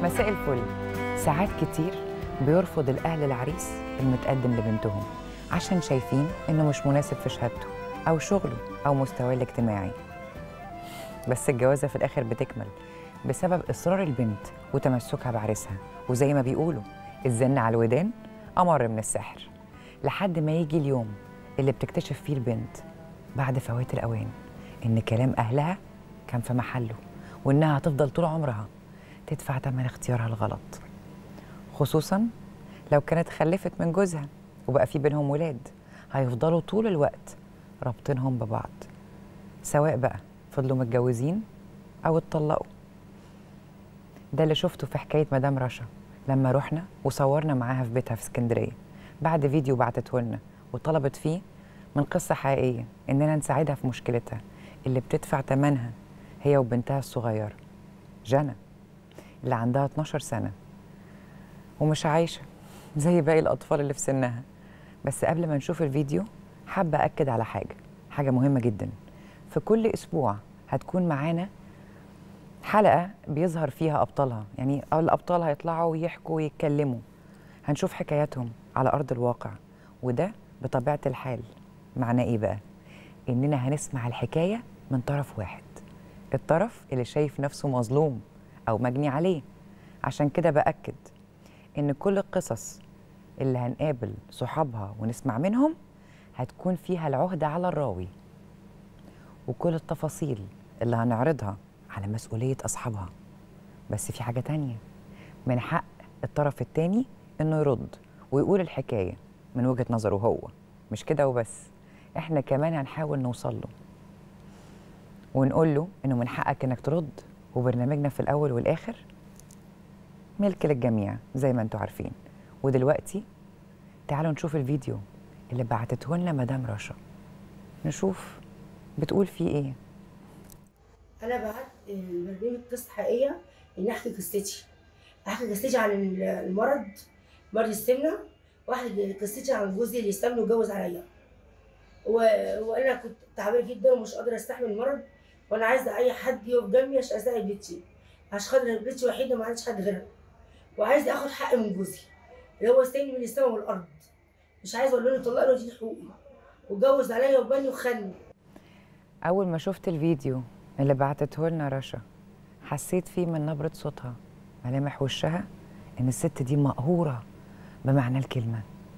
مساء الفل ساعات كتير بيرفض الأهل العريس المتقدم لبنتهم عشان شايفين إنه مش مناسب في شهادته أو شغله أو مستواه الاجتماعي بس الجوازة في الآخر بتكمل بسبب إصرار البنت وتمسكها بعريسها وزي ما بيقولوا الزن على الودان أمر من السحر لحد ما يجي اليوم اللي بتكتشف فيه البنت بعد فوات الأوان إن كلام أهلها كان في محله وإنها هتفضل طول عمرها تدفع ثمن اختيارها الغلط خصوصا لو كانت خلفت من جوزها وبقى في بينهم ولاد هيفضلوا طول الوقت رابطينهم ببعض سواء بقى فضلوا متجوزين أو اتطلقوا ده اللي شفته في حكاية مدام رشا لما رحنا وصورنا معاها في بيتها في اسكندرية بعد فيديو بعتته لنا وطلبت فيه من قصة حقيقية إننا نساعدها في مشكلتها اللي بتدفع ثمنها هي وبنتها الصغيرة جنى اللي عندها 12 سنة ومش عايشة زي باقي الأطفال اللي في سنها بس قبل ما نشوف الفيديو حابة أكد على حاجة حاجة مهمة جدا في كل أسبوع هتكون معانا حلقة بيظهر فيها أبطالها يعني الأبطال هيطلعوا ويحكوا ويتكلموا هنشوف حكاياتهم على أرض الواقع وده بطبيعة الحال معناه إيه بقى؟ إننا هنسمع الحكاية من طرف واحد الطرف اللي شايف نفسه مظلوم أو مجني عليه عشان كده بأكد إن كل القصص اللي هنقابل صحابها ونسمع منهم هتكون فيها العهدة على الراوي وكل التفاصيل اللي هنعرضها على مسؤولية أصحابها بس في حاجة تانية من حق الطرف التاني إنه يرد ويقول الحكاية من وجهة نظره هو مش كده وبس إحنا كمان هنحاول نوصل له ونقول له إنه من حقك إنك ترد وبرنامجنا في الأول والآخر ملك للجميع زي ما انتوا عارفين ودلوقتي تعالوا نشوف الفيديو اللي بعتته لنا مدام رشا نشوف بتقول فيه ايه انا بعت البرنامج قصه حقيقيه ان احكي قصتي احكي قصتي عن المرض مرض السمنه واحكي قصتي عن جوزي اللي استمنى واتجوز عليا و... وانا كنت تعبانه جدا ومش قادره استحمل المرض وانا عايزه اي حد يقف جنبي عشان اساعد بنتي عشان خاطر بنتي وحيده ما عنديش حد غيرها وعايزه اخد حقي من جوزي اللي هو استني من السماء والارض مش عايزه اقول له طلقني ودي حقوقي واتجوز عليا وبني وخني اول ما شفت الفيديو اللي بعتته لنا رشا حسيت فيه من نبرة صوتها ملامح وشها ان الست دي مقهورة بمعنى الكلمة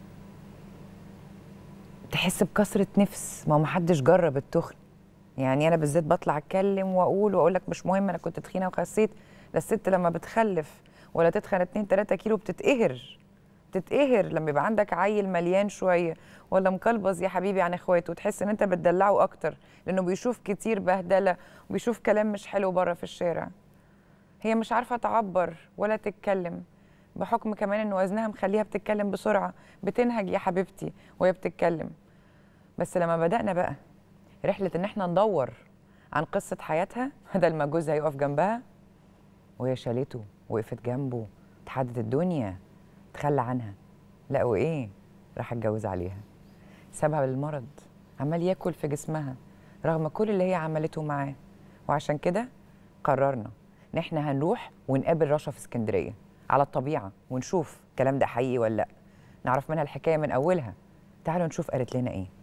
تحس بكسرة نفس ما هو محدش جرب التخن يعني انا بالذات بطلع اتكلم واقول واقول لك مش مهم انا كنت تخينه وخسيت ده الست لما بتخلف ولا تتخن 2 3 كيلو بتتقهر بتتقهر لما يبقى عندك عيل مليان شويه ولا مكلبز يا حبيبي عن اخواته وتحس ان انت بتدلعه اكتر لانه بيشوف كتير بهدله وبيشوف كلام مش حلو بره في الشارع هي مش عارفه تعبر ولا تتكلم بحكم كمان ان وزنها مخليها بتتكلم بسرعه بتنهج يا حبيبتي وهي بتتكلم بس لما بدانا بقى رحله ان احنا ندور عن قصه حياتها بدل ما جوزها يقف جنبها وهي شالته وقفت جنبه تحدد الدنيا تخلى عنها لا وايه راح اتجوز عليها سابها للمرض عمال ياكل في جسمها رغم كل اللي هي عملته معاه وعشان كده قررنا ان احنا هنروح ونقابل رشا في اسكندريه على الطبيعه ونشوف الكلام ده حقيقي ولا لا نعرف منها الحكايه من اولها تعالوا نشوف قالت لنا ايه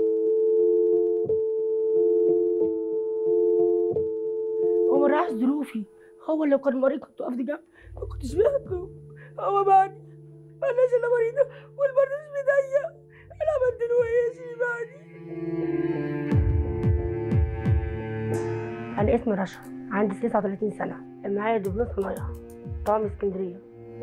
هو ما راحش ظروفي هو لو كان مريض كنت وقفت جنبه ما كنتش بياخده هو بعدي مالناش الا مريضه والمرض مش بيضيق انا عملت له ايه يا سيدي بعدي انا اسمي رشا عندي 39 سنه معايا دبلوم صنايع طبعا من اسكندريه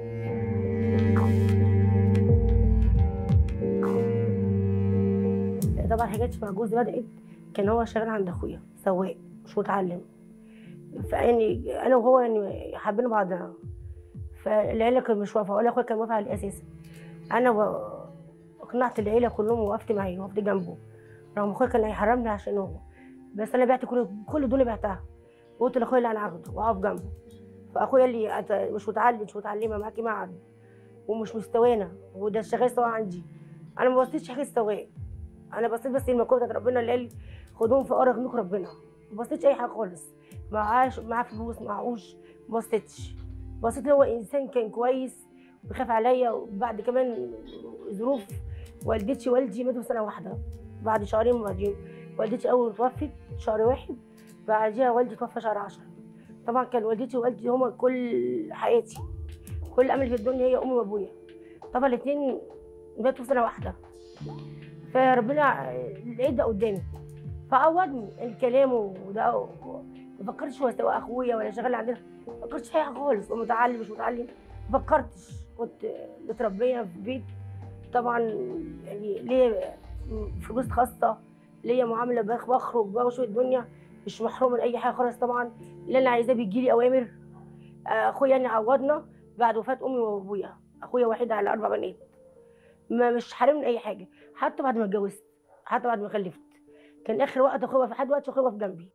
طبعا حكايتي مع جوزي بدات كان هو شغال عند اخويا سواق مش متعلم فاني انا وهو يعني حابين بعضنا فالعيله كانت مش واقفه ولا اخويا كان موافق على الاساس انا و... اقنعت العيله كلهم ووقفت معاه وقفت جنبه رغم اخويا كان هيحرمني عشان هو بس انا بعت كل كل دول بعتها وقلت لاخويا اللي انا هاخده واقف جنبه فاخويا اللي أنت مش متعلم مش متعلمه معاكي معهد ومش مستوانا وده شغال سواء عندي انا ما بصيتش حاجه سواء انا بصيت بس المكوه بتاعت ربنا اللي قال خدوهم في ارض ربنا ما بصيتش اي حاجه خالص معاش معاه فلوس معهوش ما بصيتش بصيت هو انسان كان كويس بيخاف عليا وبعد كمان ظروف والدتي والدي ماتوا سنه واحده بعد شهرين بعدين والدتي اول توفت شهر واحد بعديها والدي توفى شهر عشرة طبعا كان والدتي ووالدي هما كل حياتي كل امل في الدنيا هي امي وابويا طبعا الاثنين ماتوا سنه واحده فربنا لقيت ده قدامي فعوضني الكلام وده ما فكرتش هو سواء اخويا ولا شغال عندنا ما فكرتش حاجه خالص ومتعلم مش متعلم ما فكرتش كنت متربيه في بيت طبعا يعني ليا فلوس خاصه ليا معامله بخ- بخرج بشوف الدنيا مش محروم من اي حاجه خالص طبعا اللي انا عايزاه بيجي لي اوامر آه، اخويا يعني عوضنا بعد وفاه امي وابويا اخويا وحيد على اربع بنات ما مش حارمني اي حاجه حتى بعد ما اتجوزت حتى بعد ما خلفت كان اخر وقت اخويا في حد وقت اخويا في جنبي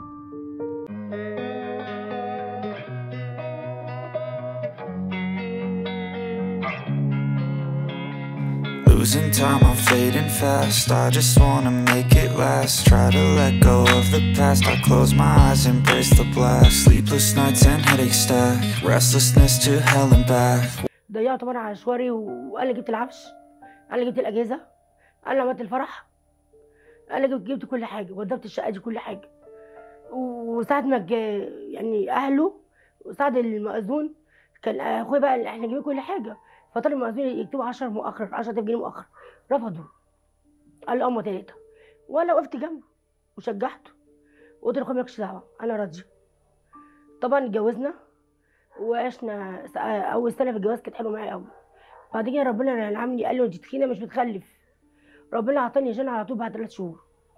Losing time, I'm fading fast. I just wanna make it last. Try to let go of the past. I close my eyes, embrace the blast. Sleepless nights and headaches stack. Restlessness to hell and back. ضيعت مره على شواري وقال لي جبت العفش قال لي جبت الاجهزه قال لي عملت الفرح قال لي جبت, جبت كل حاجه وضبت الشقه دي كل حاجه وساعة ما جا يعني اهله وساعة المأذون كان اخويا بقى احنا جايبين كل حاجه فطلب المأذون يكتبوا 10 مؤخر 10000 جنيه مؤخر رفضوا قال لي اه ثلاثه وانا وقفت جنبه وشجعته وقلت له اخويا مالكش دعوه انا راضيه طبعا اتجوزنا وعشنا س- اول سنه في الجواز كانت حلوه معايا قوي بعد كده ربنا نعمني قال له انت تخينه مش بتخلف ربنا عطاني جنى على طول بعد ثلاث شهور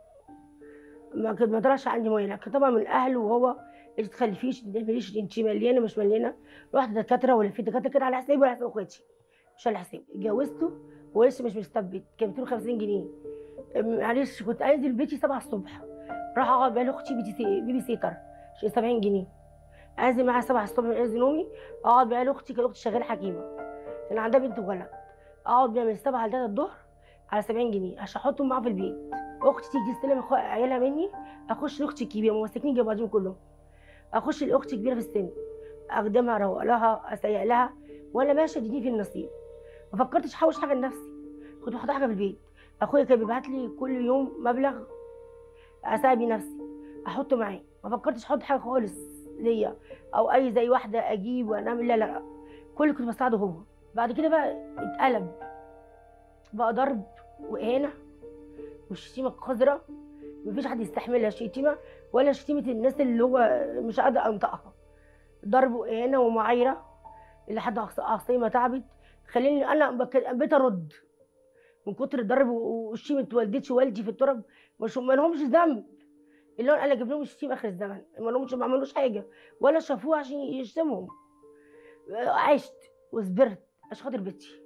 ما كنت ما طلعش عندي مويه لكن طبعا من اهله وهو انت تخلفيش انت ماليش انت مليانه مش مليانه رحت دكاتره ولا في دكاتره كده على حسابي ولا حساب اخواتي مش على حسابي اتجوزته ولسه مش مستثبت كان 250 جنيه معلش كنت انزل بيتي 7 الصبح راح اقعد بقى لاختي بيتي سي- بيبي سيتر عشان 70 جنيه انزل معاها 7 الصبح من انزل نومي اقعد بقى لاختي كانت اختي شغاله حكيمه كان عندها بنت وولد اقعد بقى من 7 ل 3 الظهر على 70 جنيه عشان احطهم معاها في البيت اختي تيجي تستلم أخو- عيالها مني اخش لاختي الكبيره هم ساكنين جنب بعضهم كلهم اخش لاختي الكبيره في السن اخدمها اروق لها اسيق لها وانا ماشيه تديني في النصيب ما فكرتش احوش حاجه لنفسي كنت بحط حاجه في البيت اخويا كان بيبعت لي كل يوم مبلغ اساعد بيه نفسي احطه معاه ما فكرتش احط حاجه خالص ليا او اي زي واحده اجيب وانام لا لا كل كنت بساعده هو بعد كده بقى اتقلب بقى ضرب واهانه والشتيمه القذره مفيش حد يستحملها شتيمه ولا شتيمه الناس اللي هو مش قادر انطقها ضرب واهانه ومعايره لحد أعص- اعصابي ما تعبت خليني انا بك- بقيت ارد من كتر الضرب و- وشتيمه والدتي ووالدي في التراب مش ما لهمش ذنب اللي هو انا اجيب لهم الشتيمه اخر الزمن ما لهمش ما عملوش حاجه ولا شافوه عشان يشتمهم عشت وصبرت عشان خاطر بنتي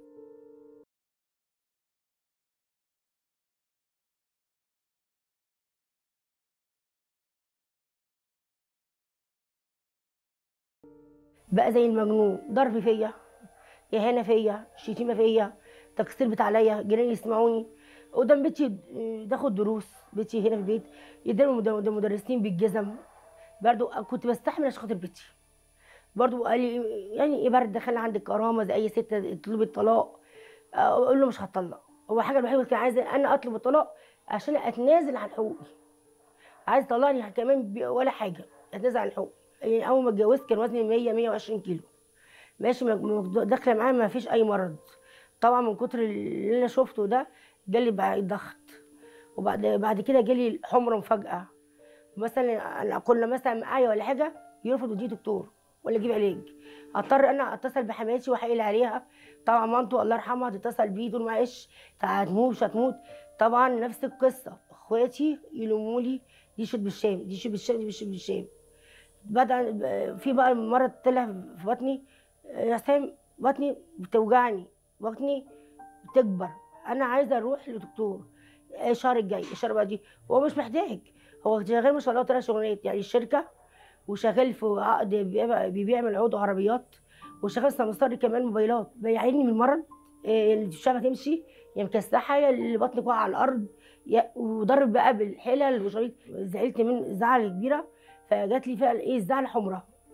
بقى زي المجنون ضرب فيا اهانه فيا شتيمه فيا تكسير بتاع عليا جيراني يسمعوني قدام بيتي تاخد دروس بيتي هنا في البيت يديروا مد- مدرسين بالجزم برضو كنت بستحمل عشان خاطر بيتي برضو قال لي يعني ايه برد دخل عندك كرامه زي اي ست تطلب الطلاق اقول له مش هطلق هو الحاجه الوحيده اللي كان عايز انا اطلب الطلاق عشان اتنازل عن حقوقي عايز يطلقني كمان ب- ولا حاجه اتنازل عن حقوقي يعني اول ما اتجوزت كان وزني 100 120 كيلو ماشي م- م- داخله معاه ما فيش اي مرض طبعا من كتر اللي انا شفته ده جالي بقى ضغط وبعد بعد كده جالي حمره مفاجاه مثلا انا كنا مثلا معايا ولا حاجه يرفض يديه دكتور ولا يجيب علاج اضطر انا اتصل بحماتي واحيل عليها طبعا مامته الله يرحمها تتصل بيه تقول معلش هتموت مش هتموت طبعا نفس القصه اخواتي يلوموا لي دي شرب بالشام دي شرب بالشام دي شرب بالشام بدا في بقى مره طلع في بطني يا سام بطني بتوجعني بطني بتكبر انا عايزه اروح لدكتور الشهر الجاي الشهر بعد دي هو مش محتاج هو شغال ما شاء الله ثلاث شغلانات يعني الشركه وشغال في عقد بيبيع بيبيع من عقود عربيات وشغال سمساري كمان موبايلات بيعيني من المرض إيه، الشبكه تمشي يا مكسحه يا اللي بطنك واقعه على الارض يا وضرب بقى بالحلل وشريط زعلت من زعل كبيره فجات لي فعلا ايه الزعل حمراء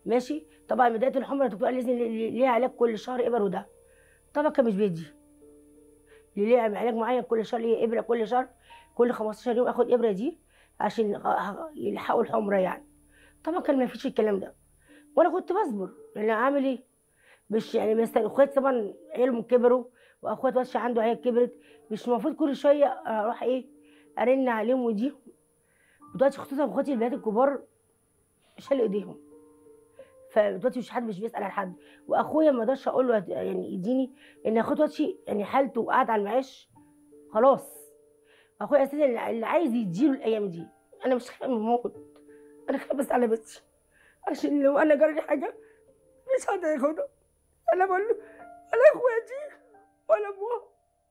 ماشي طبعا بدايه الحمره الدكتور قال لازم لي- ليها علاج كل شهر ابر وده طبعا كان مش بيدي ليه علاج معين كل شهر ليه ابره كل شهر كل 15 يوم اخد ابره دي عشان أ- يلحقوا الحمره يعني طبعا كان ما فيش الكلام ده وانا كنت بصبر يعني اعمل ايه مش يعني مثلا اخواتي طبعا عيالهم كبروا واخوات وش عنده عيال كبرت مش المفروض كل شويه اروح ايه ارن عليهم ودي ودلوقتي خصوصا اخواتي البنات الكبار شالوا ايديهم فدلوقتي مش حد مش بيسال على حد واخويا ما اقدرش اقول له يعني يديني ان اخويا دلوقتي يعني حالته قاعد على المعاش خلاص اخويا اساسا اللي اللي عايز يديله الايام دي انا مش خايفه من الموت انا خايفه بس على بنتي عشان لو انا جرالي حاجه مش حد هياخدها انا بقول له انا اخواتي ولا ابوها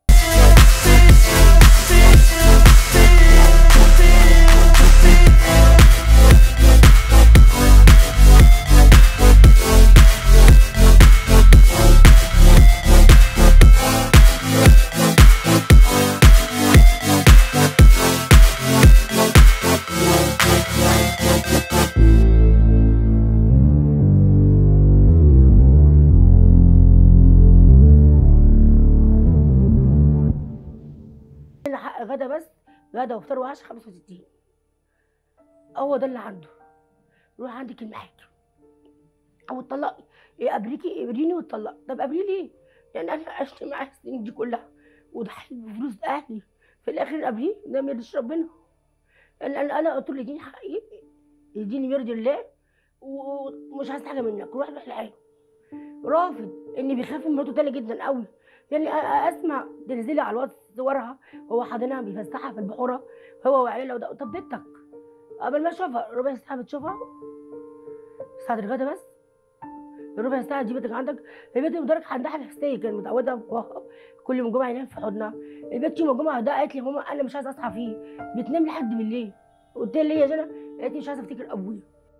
انا حق غدا بس غدا وفطار وعشاء 65 هو ده اللي عنده روح عندك المحاكم او اتطلقي إيه ابريكي ابريني واتطلقي طب ابري ليه؟ يعني انا عشت معاه السنين دي كلها وضحيت بفلوس اهلي في الاخر ابريه ده ما يرضيش ربنا انا انا انا قلت له اديني حقي يديني يرضي الله ومش عايز حاجه منك روح روح لحاله رافض اني بيخاف من مراته تاني جدا قوي يعني أ- أ- اسمع تنزلي على الواتس صورها هو حاضنها بيفسحها في البحوره هو وعياله وده طب بنتك قبل ما اشوفها ربع ساعه بتشوفها ساعه الغدا بس ربع ساعه دي بنتك عندك البنت مدرك عندها نفسيه كانت متعوده باباها كل يوم جمعه ينام في حضنها البنت يوم الجمعه ده قالت لي ماما انا مش عايزه اصحى فيه بتنام لحد بالليل قلت لها ليه يا جنى قالت لي مش عايزه افتكر ابويا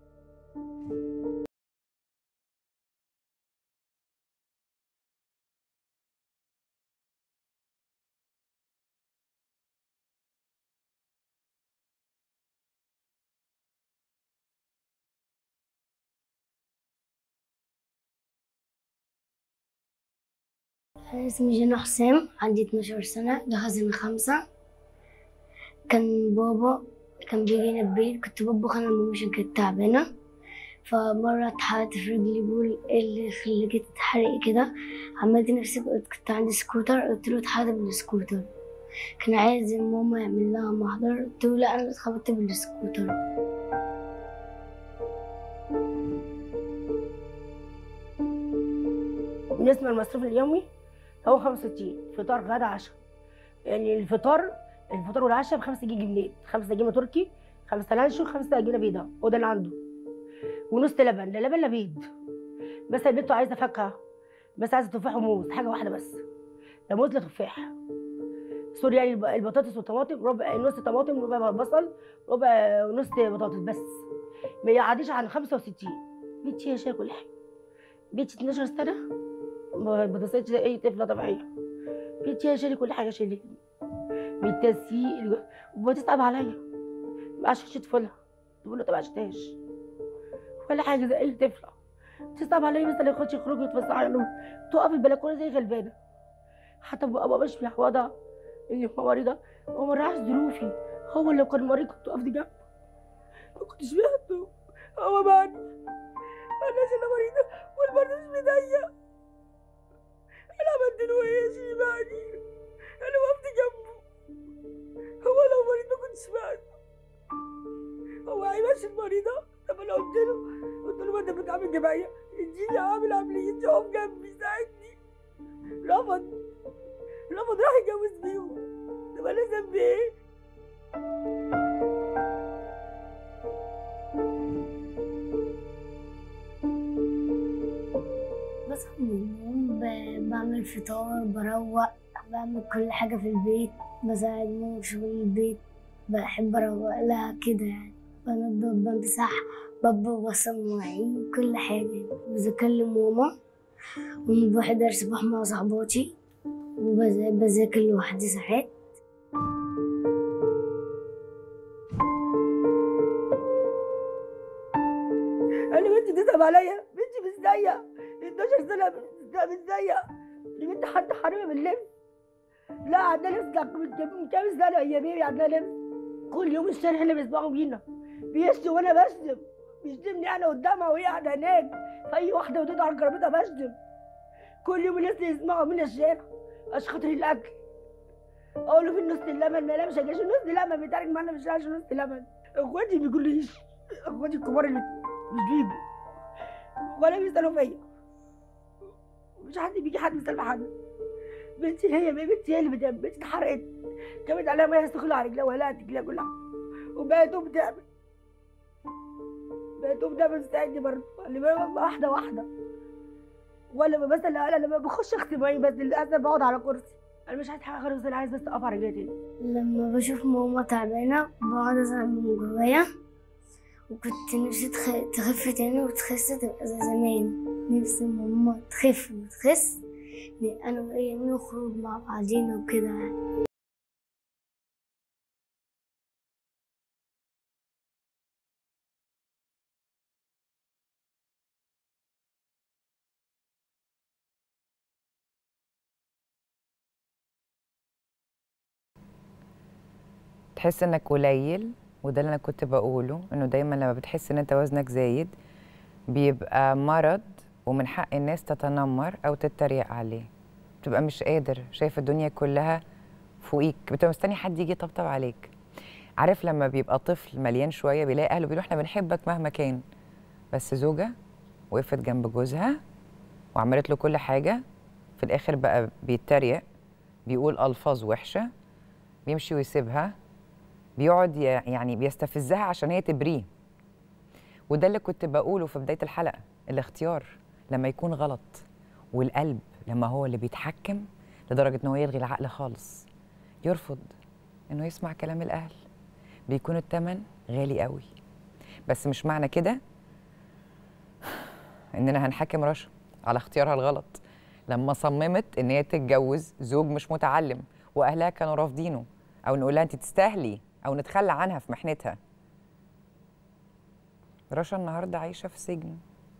أنا اسمي جنى حسام عندي 12 سنة جهاز خمسة كان بابا كان بيجينا البيت كنت بطبخ أنا ماما عشان كانت تعبانة فمرة اتحرقت في رجلي بقول ايه اللي خليكي تتحرقي كده عملت نفسي قلت كنت عندي سكوتر قلت له اتحرقت بالسكوتر كان عايز ماما يعمل لها محضر قلت له لا انا اتخبطت بالسكوتر بالنسبه للمصروف اليومي هو 65 فطار غدا عشاء يعني الفطار الفطار والعشاء ب 5 جنيه جنيه 5 جنيه تركي 5 لانشو 5 جنيه بيضاء هو ده اللي عنده ونص لبن لا لبن لا بيض بس البنت عايزه فاكهه بس عايزه تفاح وموز حاجه واحده بس لا موز لا تفاح سوري يعني الب- البطاطس والطماطم ربع نص طماطم ربع بصل ربع نص بطاطس بس ما يعديش عن 65 بنتي هي شايله كل حاجه بنتي 12 سنه ما بتصيرش زي اي طفله طبيعيه بنتي هي شايله كل حاجه شايله من التسييق وبتصعب عليا ما عشانش طفلها تقول له طب عشتهاش ولا حاجه زي اي طفله تصعب عليا مثلا يخش يخرج يتفسح له تقف البلكونه زي غلبانه حتى بابا مش في وضع اللي هو مريضه هو ما راحش ظروفي هو لو كان مريض كنت اقف جنبه ما كنتش بيهده هو معني انا عشان مريضه والمرض مش بيضيق انا عملت له ايه يا شيباني انا وقفت جنبه هو لو مريض ما كنتش بعده هو هيمشي المريضة طب انا قلت له قلت له ما انت بتعمل جمعية اديني اعمل عمليتي اقف جنبي ساعدني رفض رفض راح يتجوز بيهم طب انا ذنبي ايه؟ بصحى من النوم ب- بعمل فطار بروق بعمل كل حاجة في البيت بساعد ماما في شغل البيت بحب أروق لها كده يعني بنضف بمسح بطبخ بغسل مواعين كل حاجة بذاكر ماما وما بروح درس بروح مع صحباتي وبذاكر لوحدي ساعات انا بنتي بتصعب عليا بنتي مش زيها 12 سنه مش مش زيها دي بنت حد حريمه من اللبس لا عندها لبس لا، من من كام سنه يا بيبي عندها لبس كل يوم الشارع اللي بيسمعوا بينا بيشتم وانا بشتم بيشتمني انا قدامها وهي قاعده هناك اي واحده وتقطع على كرامتها بشتم كل يوم الناس يسمعوا من الشارع عشان خاطر الاكل اقول له في نص اللبن لا لا مش هجيش نص لبن بيتعارك معانا مش عشان نص لبن اخواتي بيقولوا ليش اخواتي الكبار اللي مش بيجوا ولا بيسالوا فيا مش حد بيجي حد بيسال في حد بنتي هي بنتي هي اللي بتعمل بنتي اتحرقت كانت عليها ميه سخنه على رجلها وهلقت رجلها كلها وبقت تقوم تعمل بقت تقوم تعمل بتساعدني برضه اللي بقى واحده واحده ولا ما مثلا انا لما بخش اغسل ميه بس للاسف بقعد على كرسي انا مش عايز حاجه خالص انا عايز بس اقف على رجلي تاني لما بشوف ماما تعبانة بقعد أزعل من جوايا وكنت نفسي تخ- تخف تاني وتخس تبقى زي زمان نفسي ماما تخف وتخس ن- أنا وهي نخرج مع بعضينا وكده يعني تحس انك قليل وده اللي انا كنت بقوله انه دايما لما بتحس ان انت وزنك زايد بيبقى مرض ومن حق الناس تتنمر او تتريق عليه بتبقى مش قادر شايف الدنيا كلها فوقيك بتبقى مستني حد يجي يطبطب عليك عارف لما بيبقى طفل مليان شويه بيلاقي اهله بيقولوا احنا بنحبك مهما كان بس زوجه وقفت جنب جوزها وعملت له كل حاجه في الاخر بقى بيتريق بيقول الفاظ وحشه بيمشي ويسيبها بيقعد ي- يعني بيستفزها عشان هي تبريه وده اللي كنت بقوله في بداية الحلقة الاختيار لما يكون غلط والقلب لما هو اللي بيتحكم لدرجة ان هو يلغي العقل خالص يرفض انه يسمع كلام الاهل بيكون التمن غالي قوي بس مش معنى كده اننا هنحاكم رشا على اختيارها الغلط لما صممت ان هي تتجوز زوج مش متعلم واهلها كانوا رافضينه او نقول لها انت تستاهلي او نتخلى عنها في محنتها رشا النهارده عايشه في سجن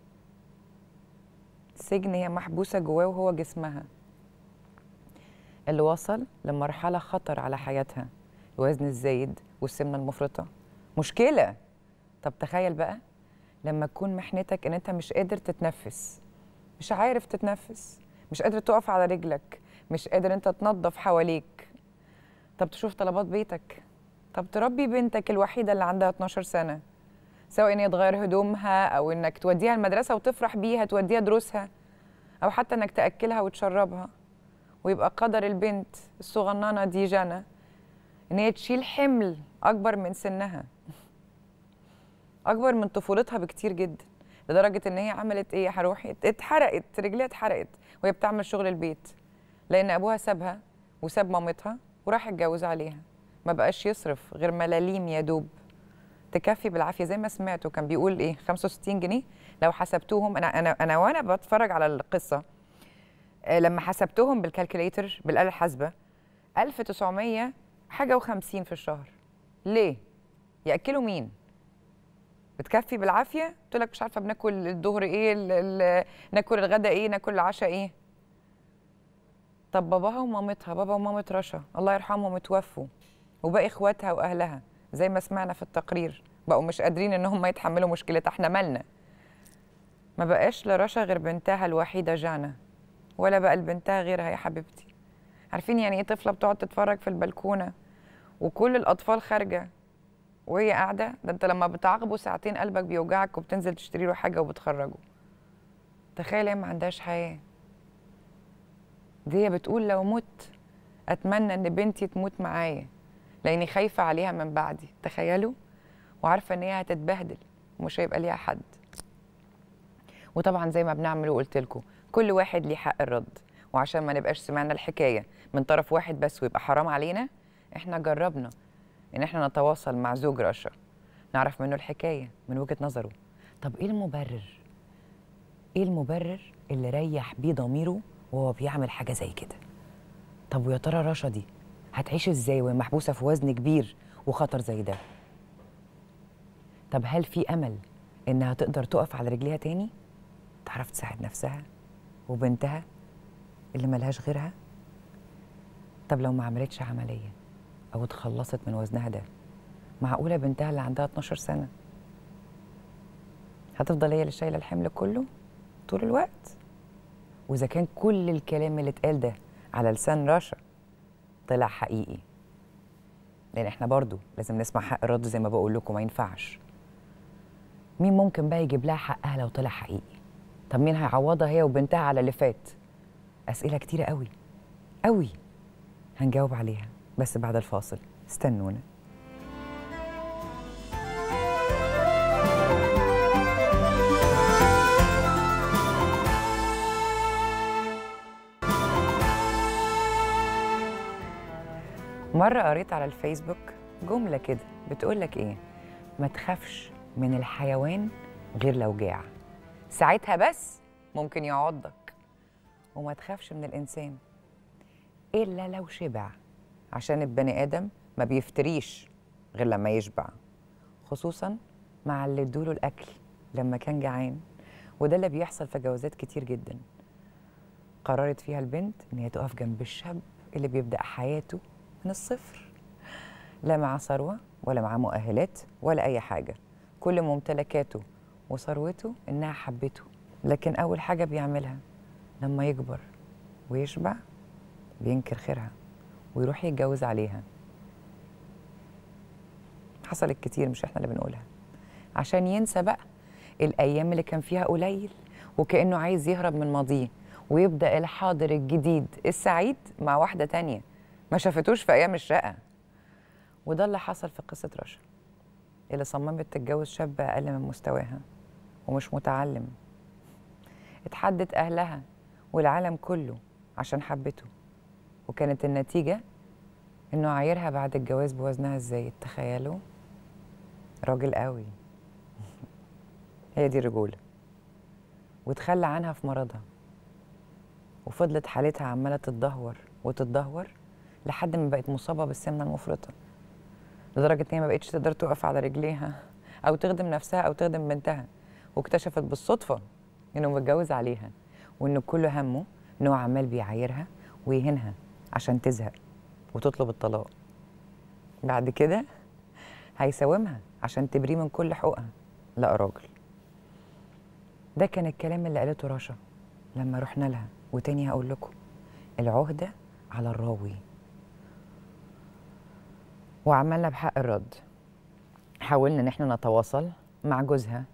سجن هي محبوسه جواه وهو جسمها اللي وصل لمرحله خطر على حياتها الوزن الزايد والسمنه المفرطه مشكله طب تخيل بقى لما تكون محنتك ان انت مش قادر تتنفس مش عارف تتنفس مش قادر تقف على رجلك مش قادر انت تنظف حواليك طب تشوف طلبات بيتك طب تربي بنتك الوحيدة اللي عندها 12 سنة سواء ان هي تغير هدومها او انك توديها المدرسة وتفرح بيها توديها دروسها او حتى انك تأكلها وتشربها ويبقى قدر البنت الصغننة دي جنى ان هي تشيل حمل اكبر من سنها اكبر من طفولتها بكتير جدا لدرجة ان هي عملت ايه هروح اتحرقت رجليها اتحرقت وهي بتعمل شغل البيت لان ابوها سابها وساب مامتها وراح اتجوز عليها ما بقاش يصرف غير ملاليم يا دوب تكفي بالعافيه زي ما سمعتوا كان بيقول ايه 65 جنيه لو حسبتوهم انا انا انا وانا بتفرج على القصه آه، لما حسبتهم بالكالكوليتر بالاله الحاسبه 1900 حاجه و50 في الشهر ليه ياكلوا مين بتكفي بالعافيه قلت لك مش عارفه بناكل الظهر ايه ال- ال- ناكل الغدا ايه ناكل العشاء ايه طب باباها ومامتها بابا ومامة رشا الله يرحمهم اتوفوا وباقي اخواتها واهلها زي ما سمعنا في التقرير بقوا مش قادرين ان هم يتحملوا مشكلتها احنا مالنا ما بقاش لرشا غير بنتها الوحيده جانا ولا بقى لبنتها غيرها يا حبيبتي عارفين يعني ايه طفله بتقعد تتفرج في البلكونه وكل الاطفال خارجه وهي قاعده ده انت لما بتعاقبه ساعتين قلبك بيوجعك وبتنزل تشتري له حاجه وبتخرجه تخيل هي ما عندهاش حياه دي هي بتقول لو مت اتمنى ان بنتي تموت معايا لاني خايفه عليها من بعدي تخيلوا وعارفه ان هي هتتبهدل ومش هيبقى ليها حد وطبعا زي ما بنعمل وقلت لكم كل واحد ليه حق الرد وعشان ما نبقاش سمعنا الحكايه من طرف واحد بس ويبقى حرام علينا احنا جربنا ان احنا نتواصل مع زوج رشا نعرف منه الحكايه من وجهه نظره طب ايه المبرر ايه المبرر اللي ريح بيه ضميره وهو بيعمل حاجه زي كده طب ويا ترى رشا دي هتعيش ازاي وهي محبوسه في وزن كبير وخطر زي ده طب هل في امل انها تقدر تقف على رجليها تاني تعرف تساعد نفسها وبنتها اللي ملهاش غيرها طب لو ما عملتش عمليه او اتخلصت من وزنها ده معقوله بنتها اللي عندها 12 سنه هتفضل هي اللي شايله الحمل كله طول الوقت واذا كان كل الكلام اللي اتقال ده على لسان رشا طلع حقيقي لان احنا برضو لازم نسمع حق الرد زي ما بقول لكم ما ينفعش مين ممكن بقى يجيب لها حقها لو طلع حقيقي طب مين هيعوضها هي وبنتها على اللي فات اسئله كتيره قوي قوي هنجاوب عليها بس بعد الفاصل استنونا مرة قريت على الفيسبوك جملة كده بتقولك إيه؟ ما تخافش من الحيوان غير لو جاع ساعتها بس ممكن يعضك وما تخافش من الإنسان إلا لو شبع عشان البني آدم ما بيفتريش غير لما يشبع خصوصا مع اللي ادوله الأكل لما كان جعان وده اللي بيحصل في جوازات كتير جدا قررت فيها البنت إن هي تقف جنب الشاب اللي بيبدأ حياته من الصفر لا معاه ثروة ولا معاه مؤهلات ولا أي حاجة كل ممتلكاته وثروته إنها حبته لكن أول حاجة بيعملها لما يكبر ويشبع بينكر خيرها ويروح يتجوز عليها حصلت كتير مش احنا اللي بنقولها عشان ينسى بقى الأيام اللي كان فيها قليل وكأنه عايز يهرب من ماضيه ويبدأ الحاضر الجديد السعيد مع واحدة تانية ما شافتوش في ايام الشقه وده اللي حصل في قصه رشا اللي صممت تتجوز شاب اقل من مستواها ومش متعلم اتحدت اهلها والعالم كله عشان حبته وكانت النتيجه انه عايرها بعد الجواز بوزنها ازاي تخيلوا راجل قوي هي دي الرجوله وتخلى عنها في مرضها وفضلت حالتها عماله تتدهور وتتدهور لحد ما بقت مصابه بالسمنه المفرطه لدرجه ان هي ما بقتش تقدر تقف على رجليها او تخدم نفسها او تخدم بنتها واكتشفت بالصدفه انه متجوز عليها وانه كل همه ان هو عمال بيعايرها ويهينها عشان تزهق وتطلب الطلاق بعد كده هيساومها عشان تبريه من كل حقوقها لا راجل ده كان الكلام اللي قالته رشا لما رحنا لها وتاني هقول لكم العهده على الراوي وعملنا بحق الرد حاولنا ان احنا نتواصل مع جوزها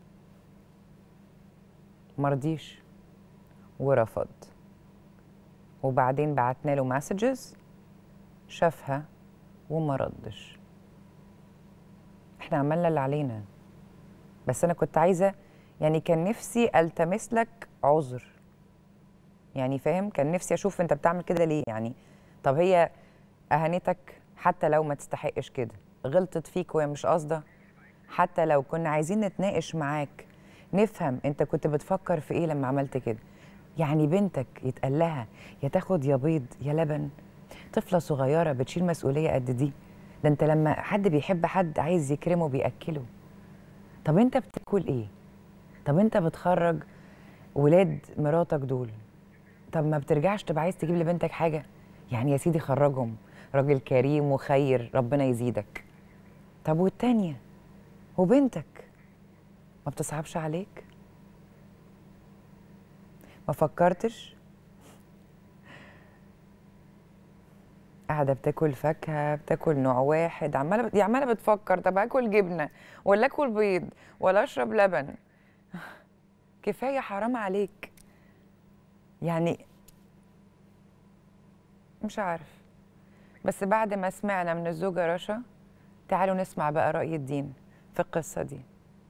مرضيش ورفض وبعدين بعتنا له مسجز شافها وما ردش احنا عملنا اللي علينا بس انا كنت عايزه يعني كان نفسي التمس لك عذر يعني فاهم كان نفسي اشوف انت بتعمل كده ليه يعني طب هي اهانتك حتى لو ما تستحقش كده غلطت فيك وهي مش قاصده حتى لو كنا عايزين نتناقش معاك نفهم انت كنت بتفكر في ايه لما عملت كده يعني بنتك يتقال لها يا تاخد يا بيض يا لبن طفله صغيره بتشيل مسؤوليه قد دي ده انت لما حد بيحب حد عايز يكرمه بياكله طب انت بتاكل ايه طب انت بتخرج ولاد مراتك دول طب ما بترجعش تبقى عايز تجيب لبنتك حاجه يعني يا سيدي خرجهم راجل كريم وخير ربنا يزيدك طب والتانية وبنتك ما بتصعبش عليك ما فكرتش قاعدة بتاكل فاكهة بتاكل نوع واحد عمالة بت... عمالة بتفكر طب اكل جبنة ولا اكل بيض ولا اشرب لبن كفاية حرام عليك يعني مش عارف بس بعد ما سمعنا من الزوجة رشا تعالوا نسمع بقى رأي الدين في القصة دي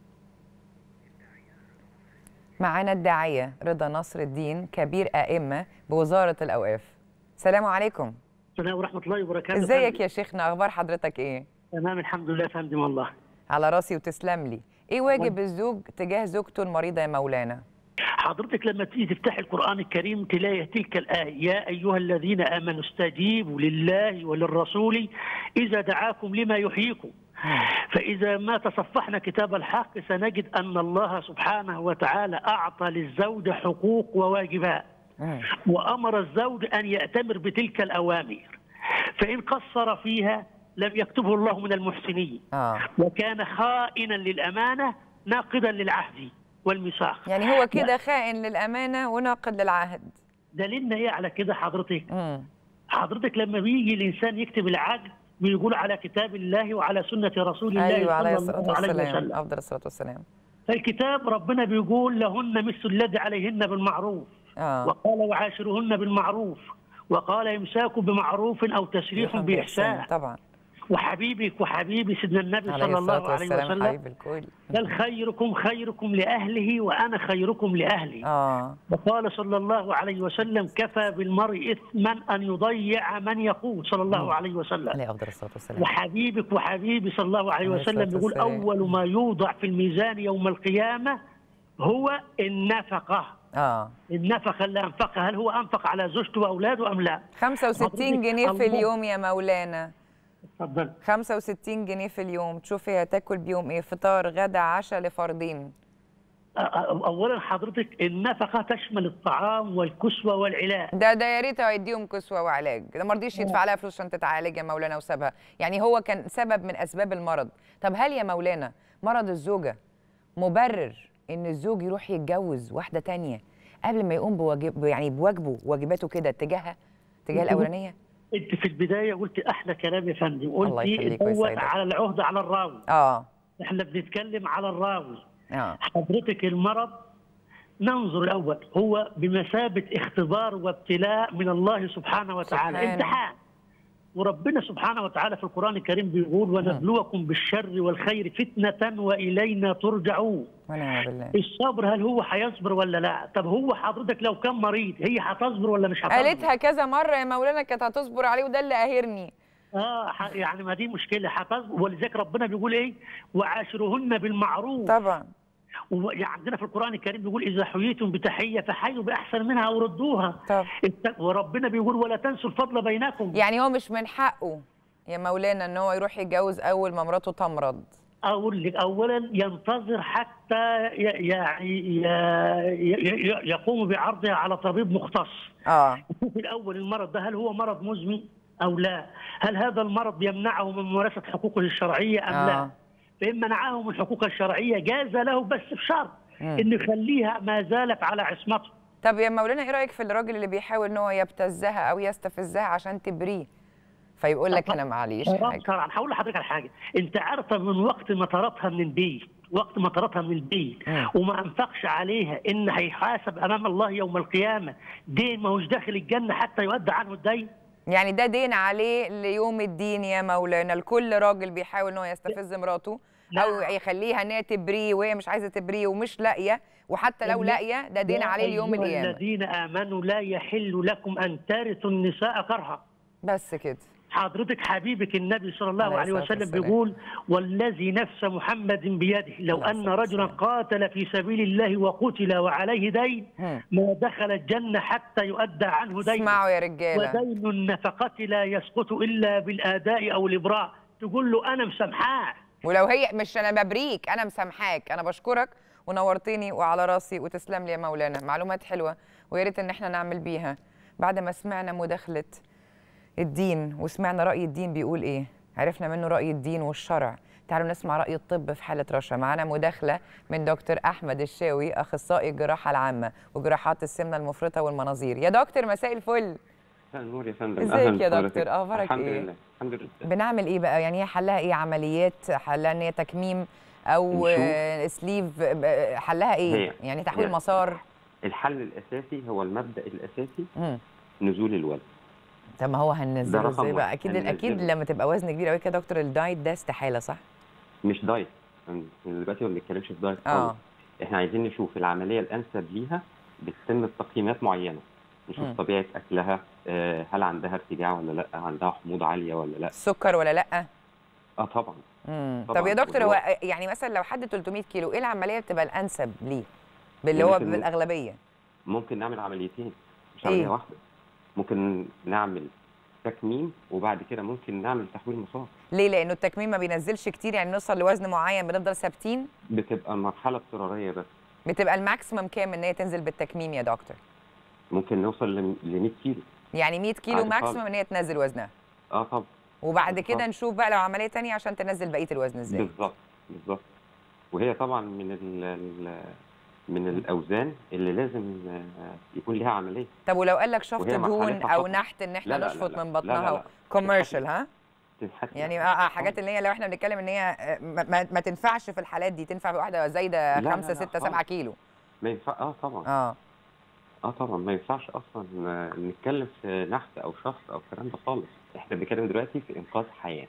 معانا الداعية رضا نصر الدين كبير أئمة بوزارة الأوقاف السلام عليكم السلام ورحمة الله وبركاته ازيك يا شيخنا أخبار حضرتك إيه؟ تمام الحمد لله يا فندم والله على راسي وتسلم لي إيه واجب الزوج تجاه زوجته المريضة يا مولانا؟ حضرتك لما تيجي تفتح القرآن الكريم تلاقي تلك الآية يا أيها الذين آمنوا استجيبوا لله وللرسول إذا دعاكم لما يحييكم فإذا ما تصفحنا كتاب الحق سنجد أن الله سبحانه وتعالى أعطى للزوج حقوق وواجبات مم. وأمر الزوج أن يأتمر بتلك الأوامر فإن قصر فيها لم يكتبه الله من المحسنين اه وكان خائنا للأمانة ناقضا للعهد والميثاق يعني هو كده خائن للامانه وناقض للعهد دليلنا ايه على كده حضرتك مم. حضرتك لما بيجي الانسان يكتب العقد بيقول على كتاب الله وعلى سنه رسول الله ايوه عليه صلى الصلاه الله عليه والسلام وسلم افضل الصلاه والسلام فالكتاب ربنا بيقول لهن مثل الذي عليهن بالمعروف اه وقال وعاشرهن بالمعروف وقال امساك بمعروف او تسريح باحسان طبعا وحبيبك وحبيبي سيدنا النبي عليه صلى الله الصلاه عليه والسلام وسلم حبيب الكل بل خيركم خيركم لاهله وانا خيركم لاهلي اه وقال صلى الله عليه وسلم كفى بالمرء اثما ان يضيع من يقول صلى الله عليه وسلم عليه افضل الصلاه والسلام وحبيبك وحبيبي صلى الله عليه عليه وسلم الصلاة يقول والسلام. اول ما يوضع في الميزان يوم القيامه هو النفقه اه النفقه اللي انفقها هل هو انفق على زوجته واولاده ام لا؟ 65 حضرتك جنيه في الله. اليوم يا مولانا اتفضل 65 جنيه في اليوم تشوفي هتاكل بيهم ايه فطار غدا عشاء لفردين أ- أ- اولا حضرتك النفقه تشمل الطعام والكسوه والعلاج ده ده يا ريت هيديهم كسوه وعلاج ده ما رضيش يدفع لها فلوس عشان تتعالج يا مولانا وسابها يعني هو كان سبب من اسباب المرض طب هل يا مولانا مرض الزوجه مبرر ان الزوج يروح يتجوز واحده تانية قبل ما يقوم بواجب يعني بواجبه واجباته كده تجاهها تجاه الاولانيه انت في البدايه قلت احلى كلام يا فندم الله قلت يخليك هو ويسعدك. على العهده على الراوي اه احنا بنتكلم على الراوي اه حضرتك المرض ننظر الاول هو بمثابه اختبار وابتلاء من الله سبحانه وتعالى سبحانه. امتحان وربنا سبحانه وتعالى في القران الكريم بيقول ونبلوكم بالشر والخير فتنه والينا ترجعون ونعم بالله الصبر هل هو هيصبر ولا لا طب هو حضرتك لو كان مريض هي هتصبر ولا مش هتصبر قالتها كذا مره يا مولانا كانت هتصبر عليه وده اللي قاهرني اه ح- يعني ما دي مشكله هتصبر ولذلك ربنا بيقول ايه وعاشرهن بالمعروف طبعا ويعني عندنا في القرآن الكريم بيقول إذا حييتم بتحية فحيوا بأحسن منها أو ردوها طب الت- وربنا بيقول ولا تنسوا الفضل بينكم يعني هو مش من حقه يا مولانا ان هو يروح يتجوز اول ما مراته تمرض أقول لك أولا ينتظر حتى ي- يعني ي- ي- ي- يقوم بعرضها على طبيب مختص اه يشوف الأول المرض ده هل هو مرض مزمن أو لا هل هذا المرض يمنعه من ممارسة حقوقه الشرعية أم آه. لا فإن منعه من حقوقه الشرعية جاز له بس بشرط مم. إنه يخليها ما زالت على عصمته طب يا مولانا ايه رايك في الراجل اللي بيحاول ان هو يبتزها او يستفزها عشان تبريه فيقول لك انا معليش حرام حاجه شرعا هقول لحضرتك على حاجه انت عارفه من وقت ما طردها من البيت وقت ما طردها من البيت مم. وما انفقش عليها ان هيحاسب امام الله يوم القيامه دين ما هوش داخل الجنه حتى يؤدى عنه الدين يعني ده دين عليه ليوم الدين يا مولانا لكل راجل بيحاول ان هو يستفز مراته او يخليها ان هي تبريه وهي مش عايزه تبريه ومش لاقيه وحتى لو لاقيه ده دين يا عليه ليوم أيها القيامه الذين امنوا لا يحل لكم ان ترثوا النساء كرها بس كده حضرتك حبيبك النبي صلى الله عليه عليه الصلاة وسلم والسلام. بيقول والذي نفس محمد بيده لو عليه أن الصلاة رجلا والسلام. قاتل في سبيل الله وقتل وعليه دين مم. ما دخل الجنة حتى يؤدى عنه دين اسمعوا يا رجاله ودين النفقة لا يسقط إلا بالآداء أو الإبراء تقول له أنا مسامحاه ولو هي مش انا ببريك انا مسامحاك انا بشكرك ونورتني وعلى راسي وتسلم لي يا مولانا معلومات حلوه ويا ريت ان احنا نعمل بيها بعد ما سمعنا مداخله الدين وسمعنا راي الدين بيقول ايه عرفنا منه راي الدين والشرع تعالوا نسمع راي الطب في حاله رشا معانا مداخله من دكتور احمد الشاوي اخصائي الجراحه العامه وجراحات السمنه المفرطه والمناظير يا دكتور مساء الفل مساء النور يا فندم ازيك أهلاً يا بحضرتك. دكتور؟ أخبارك الحمد إيه؟ لله الحمد لله بنعمل ايه بقى يعني هي حلها ايه عمليات حلها ان هي تكميم او نشوف. آه، سليف آه، حلها ايه هي- يعني تحويل هي- مسار الحل الاساسي هو المبدا الاساسي مم. نزول الوزن طب ما هو ده هننزله رقم ازاي بقى واحد. اكيد هننزله. اكيد لما تبقى وزن كبير قوي كده يا دكتور الدايت ده استحاله صح مش دايت يعني دلوقتي ما بنتكلمش في دايت اه خالص احنا عايزين نشوف العمليه الانسب ليها بتتم بتقييمات معينه نشوف مم. طبيعه اكلها آه، هل عندها ارتجاع ولا لا عندها حموضه عاليه ولا لا السكر ولا لا اه طبعا مم. طبعاً. طب يا دكتور هو والوقت. يعني مثلا لو حد 300 كيلو ايه العمليه بتبقى الانسب ليه باللي يعني هو في الم- بالاغلبيه ممكن نعمل عمليتين مش إيه؟ عمليه واحده ممكن نعمل تكميم وبعد كده ممكن نعمل تحويل مسار ليه لانه التكميم ما بينزلش كتير يعني نوصل لوزن معين بنفضل ثابتين بتبقى مرحله اضطراريه بس بتبقى الماكسيمم كام ان هي تنزل بالتكميم يا دكتور ممكن نوصل ل 100 كيلو يعني 100 كيلو عادي خالص. ماكسيمم ان هي تنزل وزنها اه طبعا وبعد كده بالظبط. نشوف بقى لو عمليه تانية عشان تنزل بقيه الوزن ازاي بالظبط بالظبط وهي طبعا من ال ال- من الاوزان اللي لازم آه، يكون لها عمليه طب ولو قال لك شفط وهي دهون مرحلتها او خطر. نحت ان احنا لا لا لا نشفط لا. من لا لا بطنها لا. كوميرشال ها تنحت يعني اه اه حاجات اللي هي لو احنا بنتكلم ان هي آه، ما, ما- ما تنفعش في الحالات دي تنفع في واحده زايده لا، 5 لا، 6 خالص. 7 كيلو ما ينفع اه طبعا اه اه طبعا ما ينفعش اصلا آه، نتكلم في نحت او شخص او الكلام ده خالص احنا بنتكلم دلوقتي في انقاذ حياه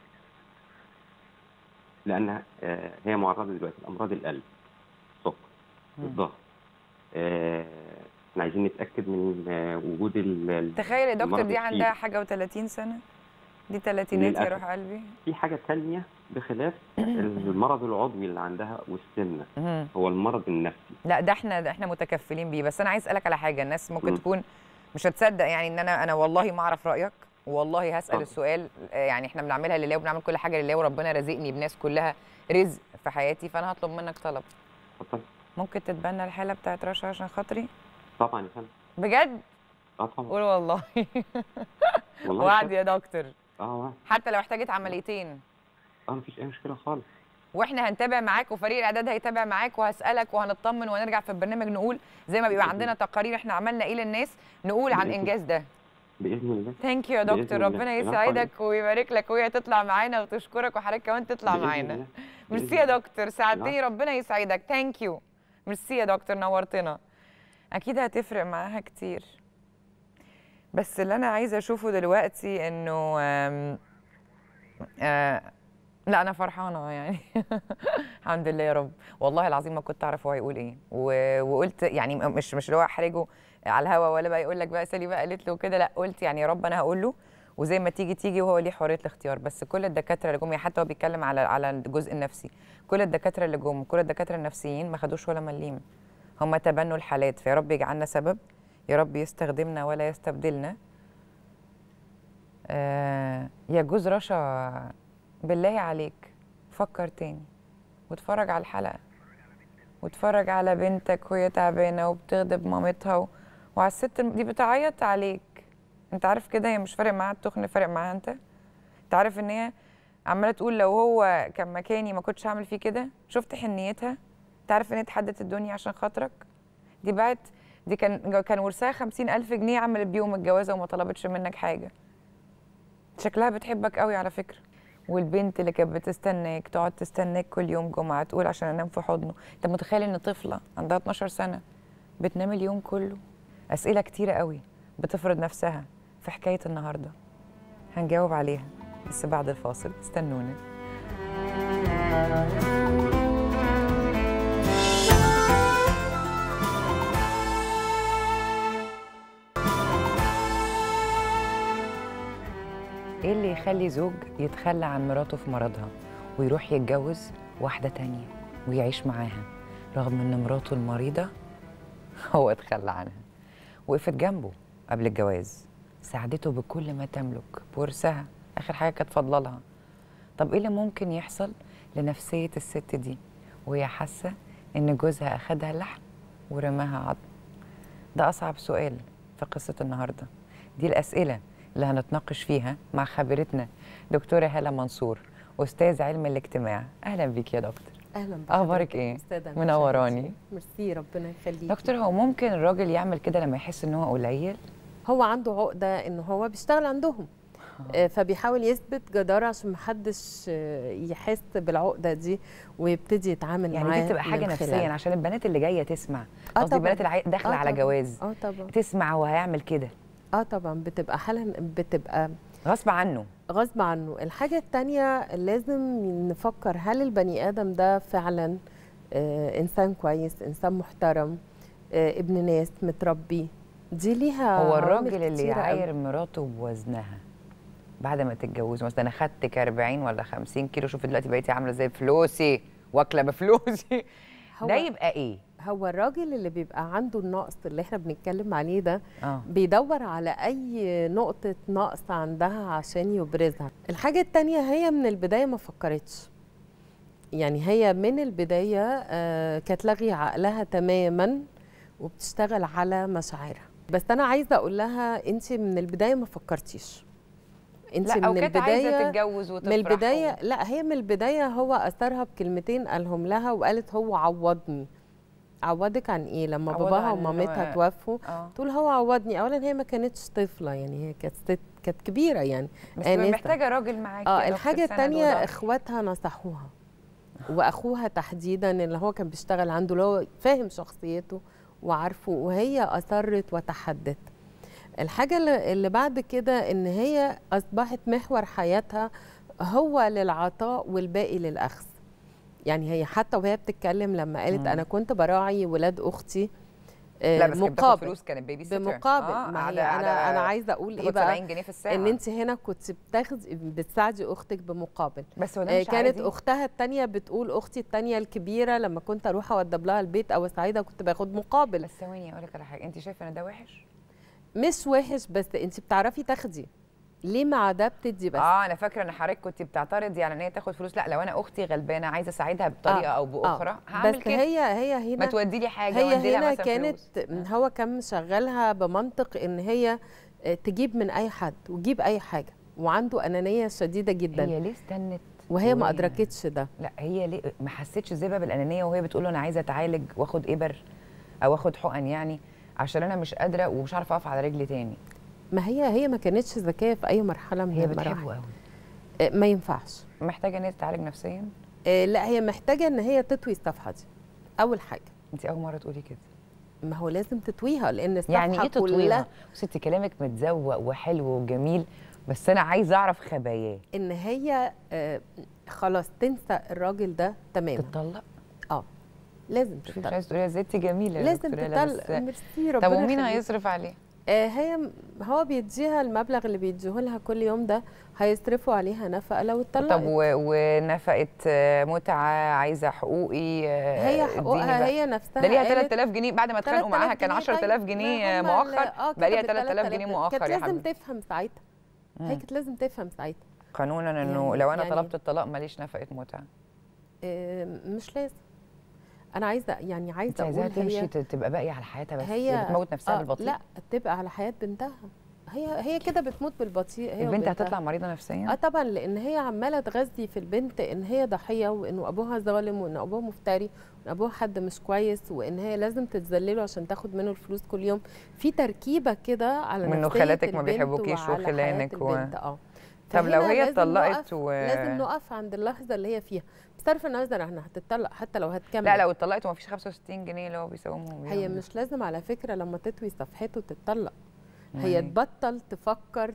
لان آه، هي معرضه دلوقتي لامراض القلب السكر مم. الضغط آه، احنا عايزين نتاكد من آه، وجود ال- ال- تخيل يا دكتور المرض دي عندها الكبير. حاجه و30 سنه دي تلاتينات يا للأسف. روح قلبي في حاجه تانية بخلاف المرض العضوي اللي عندها والسمنه مم. هو المرض النفسي لا ده احنا ده احنا متكفلين بيه بس انا عايز اسالك على حاجه الناس ممكن مم. تكون مش هتصدق يعني ان انا انا والله ما اعرف رايك والله هسال اتفضل. السؤال آه، يعني احنا بنعملها لله وبنعمل كل حاجه لله وربنا رازقني بناس كلها رزق في حياتي فانا هطلب منك طلب اتفضل ممكن تتبنى الحاله بتاعت رشا عشان خاطري طبعا يا فندم بجد اه طبعا قول والله والله وعد يا دكتور اه وعد. حتى لو احتاجت عمليتين اه مفيش اي مشكله خالص واحنا هنتابع معاك وفريق الاعداد هيتابع معاك وهسالك وهنطمن ونرجع في البرنامج نقول زي ما بيبقى بإذن عندنا تقارير احنا عملنا ايه للناس نقول عن بإذن انجاز ده باذن الله ثانك يو يا بإذن دكتور الله. ربنا لا يسعدك ويبارك لك وهي تطلع معانا وتشكرك وحضرتك كمان تطلع بإذن معانا الله. ميرسي بإذن يا الله. دكتور ساعدتني العفو. ربنا يسعدك ثانك يو ميرسي يا دكتور نورتنا اكيد هتفرق معاها كتير بس اللي انا عايزه اشوفه دلوقتي انه آم، آه لا انا فرحانه يعني الحمد لله يا رب والله العظيم ما كنت اعرف هو هيقول ايه و- وقلت يعني م- مش مش اللي هو احرجه على الهوا ولا بقى يقول لك بقى سالي بقى قالت له كده لا قلت يعني يا رب انا هقول له وزي ما تيجي تيجي وهو ليه حريه الاختيار بس كل الدكاتره اللي جم يعني حتى هو بيتكلم على على الجزء النفسي كل الدكاتره اللي جم كل الدكاتره النفسيين ما خدوش ولا مليم هم تبنوا الحالات فيا رب يجعلنا سبب يا رب يستخدمنا ولا يستبدلنا آه يا جوز رشا بالله عليك فكر تاني واتفرج على الحلقة واتفرج على بنتك وهي تعبانة وبتغضب مامتها و... وعلى الست دي بتعيط عليك انت عارف كده هي مش فارق معاها التخن فارق معاها انت انت عارف ان هي عمالة تقول لو هو كان مكاني ما كنتش هعمل فيه كده شفت حنيتها انت عارف ان هي اتحدت الدنيا عشان خاطرك دي بعت دي كان كان ورثها خمسين ألف جنيه عملت بيهم الجوازة وما طلبتش منك حاجة شكلها بتحبك قوي على فكرة والبنت اللي كانت بتستناك تقعد تستناك كل يوم جمعة تقول عشان انام في حضنه انت متخيل ان طفلة عندها 12 سنة بتنام اليوم كله أسئلة كتيرة قوي بتفرض نفسها في حكاية النهاردة هنجاوب عليها بس بعد الفاصل استنونا ايه اللي يخلي زوج يتخلى عن مراته في مرضها ويروح يتجوز واحدة تانية ويعيش معاها رغم ان مراته المريضة هو اتخلى عنها وقفت جنبه قبل الجواز ساعدته بكل ما تملك بورثها اخر حاجة كانت فاضلة لها طب ايه اللي ممكن يحصل لنفسية الست دي وهي حاسة ان جوزها اخدها لحم ورماها عظم ده اصعب سؤال في قصة النهاردة دي الاسئلة اللي هنتناقش فيها مع خبيرتنا دكتورة هالة منصور أستاذ علم الاجتماع أهلا بيك يا دكتور اهلا بحضرتك أخبارك إيه؟ أستاذة منوراني. مشاهدتي. ميرسي ربنا يخليك دكتور هو ممكن الراجل يعمل كده لما يحس إن هو قليل؟ هو عنده عقده ان هو بيشتغل عندهم آه، فبيحاول يثبت جدارة عشان محدش آه، يحس بالعقدة دي ويبتدي يتعامل يعني معاه دي بتبقى حاجة من نفسيا خلالها. عشان البنات اللي جاية تسمع آه قصدي البنات طبعاً. اللي عاي- داخلة آه على طبعاً. جواز اه طبعا تسمع وهيعمل كده اه طبعا بتبقى حالة بتبقى غصب عنه غصب عنه الحاجة التانية لازم نفكر هل البني آدم ده فعلا آه إنسان كويس إنسان محترم آه ابن ناس متربي دي ليها هو عوامل الراجل اللي كتيرة أوي. يعاير مراته بوزنها بعد ما تتجوزوا مثلا انا خدتك 40 ولا 50 كيلو شوفي دلوقتي بقيتي عامله زي فلوسي واكله بفلوسي هو- ده يبقى ايه؟ هو الراجل اللي بيبقى عنده النقص اللي احنا بنتكلم عليه ده اه بيدور على اي نقطة نقص عندها عشان يبرزها الحاجة التانية هي من البداية ما فكرتش يعني هي من البداية آه، كانت لاغية عقلها تماما وبتشتغل على مشاعرها بس انا عايزة اقول لها انت من البداية ما فكرتيش انت لا او من كانت عايزه البداية تتجوز وتفرح من البداية لا هي من البداية هو أثرها بكلمتين قالهم لها وقالت هو عوضني عوضك عن ايه لما عوضها باباها عن إن ومامتها هو- توفوا اه تقول هو عوضني اولا هي ما كانتش طفله يعني هي كانت ست كانت كبيره يعني بس آنسة. محتاجه راجل معاكي اه يا دكتور الحاجه سند الثانيه وضهر. اخواتها نصحوها واخوها تحديدا اللي هو كان بيشتغل عنده اللي هو فاهم شخصيته وعارفه وهي اصرت وتحدت الحاجه اللي اللي بعد كده ان هي اصبحت محور حياتها هو للعطاء والباقي للاخذ يعني هي حتى وهي بتتكلم لما قالت مم. انا كنت براعي ولاد اختي آه، لا بس كانت بتاخد مقابل فلوس كانت بيبي سيتر بمقابل آه، ما هي قاعدة- انا قاعدة انا عايزه اقول ايه تاخد بقى 70 جنيه في الساعه ان انت هنا كنت بتاخدي بتساعدي اختك بمقابل بس هو ده آه، مش كانت عادي. اختها التانية بتقول اختي التانية الكبيره لما كنت اروح اوضب لها البيت او اساعدها كنت باخد مقابل بس ثواني اقول لك على حاجه انت شايفه ان ده وحش مش وحش بس انت بتعرفي تاخدي ليه مع ده بتدي بس اه انا فاكره ان حضرتك كنت بتعترضي على ان هي تاخد فلوس لا لو انا اختي غلبانه عايزه اساعدها بطريقه آه، او باخرى آه. هعمل بس كده هي هي ما هنا تودي لي حاجه هي وأدي لها هنا مثلاً كانت فلوس. هو كان مشغلها بمنطق ان هي آه، تجيب من اي حد وتجيب اي حاجه وعنده انانيه شديده جدا هي ليه استنت وهي ما وهي- ادركتش ده لا هي ليه ما حسيتش ازاي بقى بالانانيه وهي بتقول له انا عايزه اتعالج واخد ابر او اخد حقن يعني عشان انا مش قادره ومش عارفه اقف على رجلي تاني ما هي هي ما كانتش ذكيه في اي مرحله من هي المراحل بتحبه قوي آه، ما ينفعش محتاجه ان هي تتعالج نفسيا آه، لا هي محتاجه ان هي تطوي الصفحه دي اول حاجه انت اول مره تقولي كده ما هو لازم تتويها لان الصفحه يعني ايه تطويرها كلها ست كلامك متزوق وحلو وجميل بس انا عايزه اعرف خباياه ان هي آه، خلاص تنسى الراجل ده تماما تتطلق اه لازم شوفي مش تتطلق عايزه تقوليها ازاي انت جميله يا لازم دكتورة لا، تتطلق بس- ميرسي ربنا طب ومين يخليك. هيصرف عليه آه هي هو بيديها المبلغ اللي بيديه لها كل يوم ده هيصرفوا عليها نفقه لو اتطلقت طب و- ونفقه آه، متعه عايزه حقوقي آه، هي اديني حقوقها بقى. هي نفسها ده ليها قالت 3000 جنيه بعد ما اتخانقوا 3000 معاها كان جنيه 10000 طيب، جنيه ما هم ال- مؤخر اه بقى ليها كده بال 3000 جنيه مؤخر كانت يا لازم حبيبي تفهم ساعتها مم. هي كانت لازم تفهم ساعتها قانونا انه يعني- لو انا يعني- طلبت الطلاق ماليش نفقه متعه آه، مش لازم انا عايزه يعني انت عايزه عايزاها اقول تمشي هي ت- تبقى باقيه على حياتها بس هي هي بتموت نفسها آه، بالبطيء لا تبقى على حياه بنتها هي هي كده بتموت بالبطيء هي البنت وبنتها. هتطلع مريضه نفسيا اه طبعا لان هي عماله تغذي في البنت ان هي ضحيه وانه ابوها ظالم وان ابوها مفتري وان ابوها حد مش كويس وان هي لازم تتذلله عشان تاخد منه الفلوس كل يوم في تركيبه كده على وإنه نفسيه خالاتك ما البنت بيحبوكيش وعلى حياة وخلانك و- البنت اه طب لو فهنا هي لازم اتطلقت نقف- و- لازم نقف عند اللحظه اللي هي فيها بصرف النظر عنها هتطلق حتى لو هتكمل لا لو اتطلقت ومفيش 65 جنيه اللي هو بيساومهم هي بيهم. مش لازم على فكره لما تطوي صفحته تتطلق هي يعني تبطل تفكر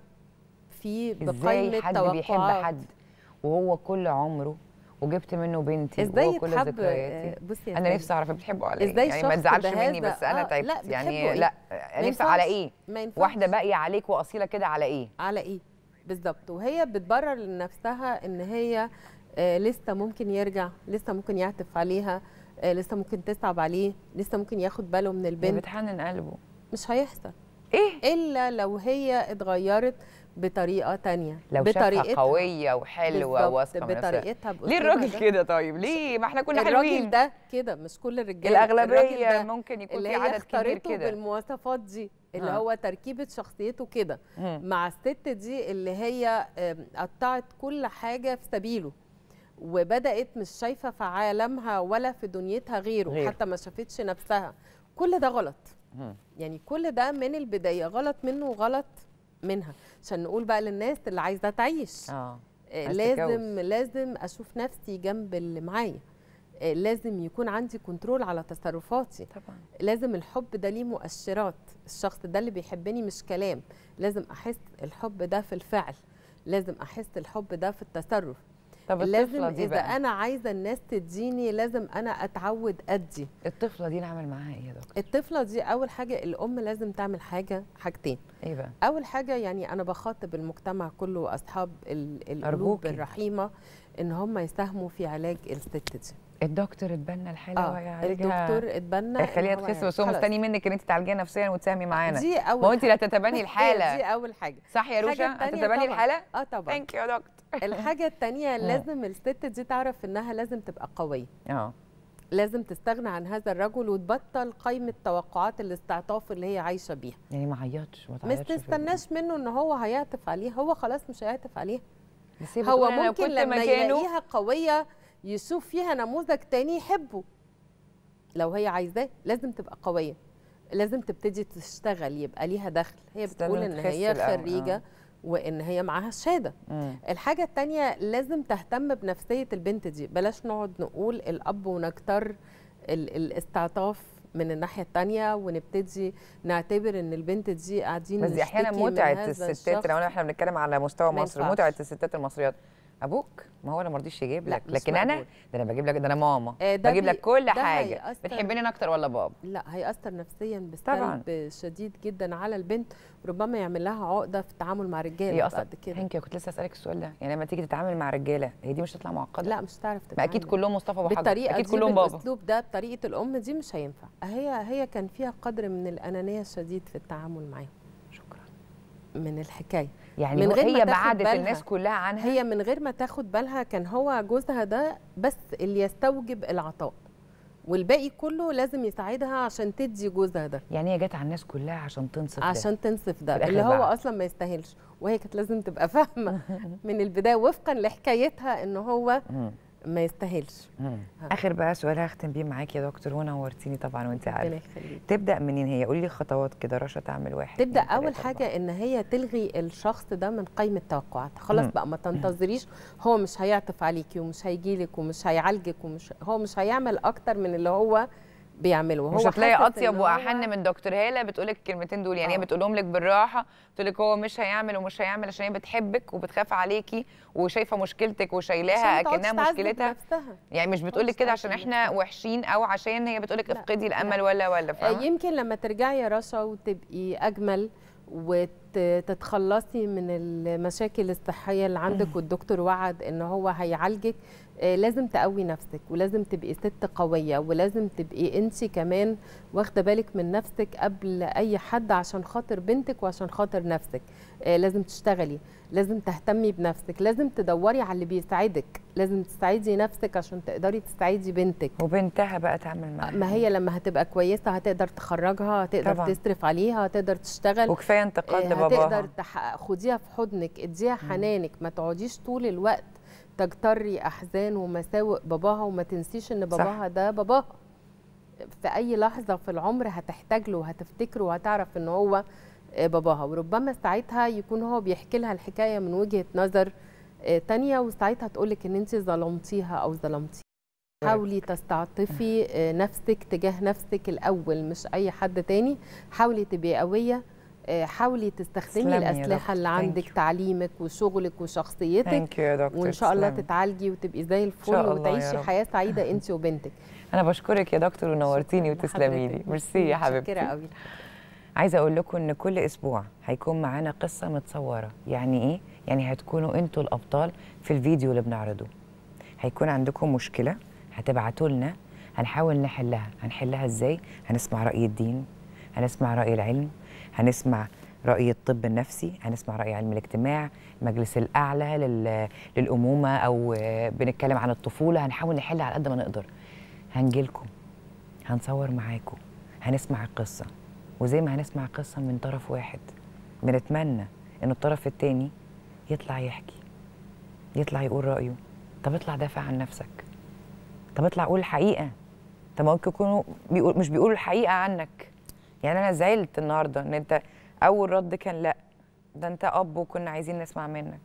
في ازاي بقائمه حد بيحب توقعات حد وهو كل عمره وجبت منه بنتي ازاي وهو كل يتحب ذكرياتي آه، بصي يا انا سيدي، نفسي اعرف بتحبه على ايه ازاي يعني ما شخص تزعلش مني بهذا- بس انا آه، تعبت لا، بتحبه يعني إيه؟ لا ما نفسي على ينفعش. ايه ما ينفعش واحده باقيه عليك واصيله كده على ايه على ايه بالظبط وهي بتبرر لنفسها ان هي آه لسه ممكن يرجع لسه ممكن يعطف عليها آه لسه ممكن تصعب عليه لسه ممكن ياخد باله من هي البنت بتحنن قلبه مش هيحصل ايه الا لو هي اتغيرت بطريقه تانية لو شافها قويه وحلوه بالظبط، واثقه من نفسها بطريقتها ليه بأسلوبها الراجل ده. كده طيب ليه ما احنا كنا الراجل حلوين ده كده مش كل الرجاله الراجل الاغلبيه ده ممكن يكون اللي في هي عدد كبير اختارته كده بالمواصفات دي اللي ها. هو تركيبه شخصيته كده مم. مع الست دي اللي هي آم، قطعت كل حاجه في سبيله وبدات مش شايفه في عالمها ولا في دنيتها غيره, غيره. حتى ما شافتش نفسها كل ده غلط مم. يعني كل ده من البدايه غلط منه وغلط منها عشان نقول بقى للناس اللي عايزه تعيش اه آه، عايز لازم تتجوز. لازم اشوف نفسي جنب اللي معايا آه، لازم يكون عندي كنترول على تصرفاتي طبعا لازم الحب ده ليه مؤشرات الشخص ده اللي بيحبني مش كلام لازم احس الحب ده في الفعل لازم احس الحب ده في التصرف طب لازم الطفله دي اذا بقى انا عايزه الناس تديني لازم انا اتعود ادي الطفله دي نعمل معاها ايه يا دكتور الطفله دي اول حاجه الام لازم تعمل حاجه حاجتين ايه بقى اول حاجه يعني انا بخاطب المجتمع كله واصحاب ال- القلوب أرجوكي. الرحيمه ان هم يساهموا في علاج الست دي الدكتور اتبنى الحاله اه وهيعالجها الدكتور اتبنى خليها إن هو تخس يعني بس هو خلاص. مستني منك ان انت تعالجيها نفسيا وتساهمي معانا دي اول ما هو انت اللي حاجة. هتتبني دي الحاله اول حاجه صح يا الحاجة روشا التانية هتتبني طبعاً. الحاله اه طبعا ثانك يو يا دكتور الحاجه التانية لازم الست دي تعرف انها لازم تبقى قويه اه لازم تستغنى عن هذا الرجل وتبطل قائمه توقعات الاستعطاف اللي هي عايشه بيها يعني ما عيطش ما ما تعيطش في- تستناش منه ان هو هيعطف عليها هو خلاص مش هيعطف عليها بس هي هو بتقول أنا لو ممكن كنت لما مكانه يلاقيها قويه يشوف فيها نموذج تاني يحبه لو هي عايزاه لازم تبقى قويه لازم تبتدي تشتغل يبقى ليها دخل هي استنى بتقول ان تخس هي الأول، خريجه آه. وان هي معاها شهاده مم. الحاجة التانية لازم تهتم بنفسية البنت دي بلاش نقعد نقول الأب ونكتر ال- الاستعطاف من الناحية التانية ونبتدي نعتبر ان البنت دي قاعدين بس دي احيانا نشتكي من متعه هذا الستات الشخص. لو احنا بنتكلم على مستوى ما مصر ينفعش. متعه الستات المصريات ابوك ما هو اللي ما رضيش يجيب لا، لك مش لكن انا مقبول. ده انا بجيب لك ده انا ماما آه، ده بجيب بي- لك كل ده حاجه هيأثر- بتحبني انا اكتر ولا بابا لا هيأثر نفسيا طبعاً. بسلب شديد جدا على البنت ربما يعمل لها عقدة في التعامل مع هي الرجالة اصلا بعد كده هنكي كنت لسه اسالك السؤال ده يعني لما تيجي تتعامل مع رجاله هي دي مش هتطلع معقده لا مش هتعرف ما تتعامل اكيد كلهم مصطفى ابو حجر بالطريقه اكيد دي كلهم بابا بالاسلوب ده بطريقه الام دي مش هينفع هي هي كان فيها قدر من الانانيه الشديد في التعامل معاهم شكرا من الحكايه يعني من هو- غير ما هي تاخد بعدت بالها. الناس كلها عنها هي من غير ما تاخد بالها كان هو جوزها ده بس اللي يستوجب العطاء والباقي كله لازم يساعدها عشان تدي جوزها ده يعني هي جت على الناس كلها عشان تنصف ده. عشان تنصف ده الآخر اللي هو بعد. اصلا ما يستاهلش وهي كانت لازم تبقى فاهمه من البدايه وفقا لحكايتها ان هو مم. ما يستاهلش مم. ها. اخر بقى سؤال هختم بيه معاكي يا دكتور ونورتيني طبعا وانت ربنا عارفه يخليك تبدا منين هي قولي لي خطوات كده رشا تعمل واحد تبدا اتنين، اول تلاتة، حاجه ان هي تلغي الشخص ده من قائمه توقعاتها خلاص مم. بقى ما تنتظريش هو مش هيعطف عليكي ومش هيجيلك ومش هيعالجك ومش هو مش هيعمل اكتر من اللي هو بيعمله هو مش هتلاقي حاسس اطيب إن هو- واحن من دكتور هاله بتقول لك الكلمتين دول يعني هي آه. بتقولهم لك بالراحه بتقول لك هو مش هيعمل ومش هيعمل عشان هي بتحبك وبتخاف عليكي وشايفه مشكلتك وشايلاها عشان ما تقعدش اكنها تعذب مشكلتها نفسها. يعني مش بتقول لك تقعدش كده عشان تعذب احنا نفسها. وحشين او عشان هي بتقول لك لا، افقدي لا. الامل ولا ولا آه، فاهمه يمكن لما ترجعي يا رشا وتبقي اجمل وتتخلصي من المشاكل الصحيه اللي عندك والدكتور وعد ان هو هيعالجك آه، لازم تقوي نفسك ولازم تبقي ست قويه ولازم تبقي انت كمان واخده بالك من نفسك قبل اي حد عشان خاطر بنتك وعشان خاطر نفسك آه، لازم تشتغلي لازم تهتمي بنفسك لازم تدوري على اللي بيساعدك لازم تساعدي نفسك عشان تقدري تساعدي بنتك وبنتها بقى تعمل معاها ما هي لما هتبقى كويسه هتقدر تخرجها هتقدر طبعاً. تصرف عليها هتقدر تشتغل وكفايه انتقاد آه، لباباها هتقدر تح- خديها في حضنك اديها حنانك ما تقعديش طول الوقت تجتري احزان ومساوئ باباها وما تنسيش ان صح. باباها ده باباها في اي لحظه في العمر هتحتاج له وهتفتكره وهتعرف ان هو آه، باباها وربما ساعتها يكون هو بيحكي لها الحكايه من وجهه نظر آه، تانية وساعتها تقولك ان انت ظلمتيها او ظلمتيه حاولي تستعطفي آه، نفسك تجاه نفسك الاول مش اي حد تاني حاولي تبقي قويه آه، حاولي تستخدمي تسلمي يا الاسلحه دكتور. اللي Thank عندك you. تعليمك وشغلك وشخصيتك ثانك يو يا دكتور وان شاء الله تسلمي. تتعالجي وتبقي زي الفل شاء الله يا وتعيشي رب. حياه سعيده انت وبنتك انا بشكرك يا دكتور ونورتيني شكراً وتسلمي لي لحضرتك. ميرسي يا متشكرة حبيبتي قوي عايزه اقول لكم ان كل اسبوع هيكون معانا قصه متصوره يعني ايه يعني هتكونوا انتوا الابطال في الفيديو اللي بنعرضه هيكون عندكم مشكله هتبعتوا لنا هنحاول نحلها هنحلها ازاي هنسمع راي الدين هنسمع راي العلم هنسمع راي الطب النفسي هنسمع راي علم الاجتماع المجلس الاعلى لل... للامومه او آه، بنتكلم عن الطفوله هنحاول نحلها على قد ما نقدر هنجيلكم هنصور معاكم هنسمع القصه وزي ما هنسمع قصة من طرف واحد بنتمنى إن الطرف التاني يطلع يحكي يطلع يقول رأيه طب اطلع دافع عن نفسك طب اطلع قول الحقيقة طب ممكن يكونوا بيقول مش بيقولوا الحقيقة عنك يعني أنا زعلت النهاردة إن أنت أول رد كان لأ ده أنت أب وكنا عايزين نسمع منك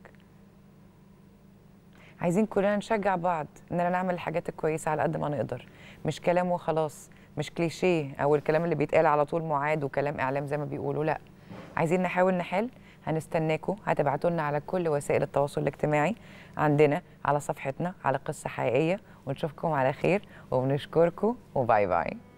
عايزين كلنا نشجع بعض اننا نعمل الحاجات الكويسه على قد ما نقدر مش كلام وخلاص مش كليشيه او الكلام اللي بيتقال على طول معاد وكلام اعلام زي ما بيقولوا لا عايزين نحاول نحل هنستناكم هتبعتوا لنا على كل وسائل التواصل الاجتماعي عندنا على صفحتنا على قصه حقيقيه ونشوفكم على خير وبنشكركم وباي باي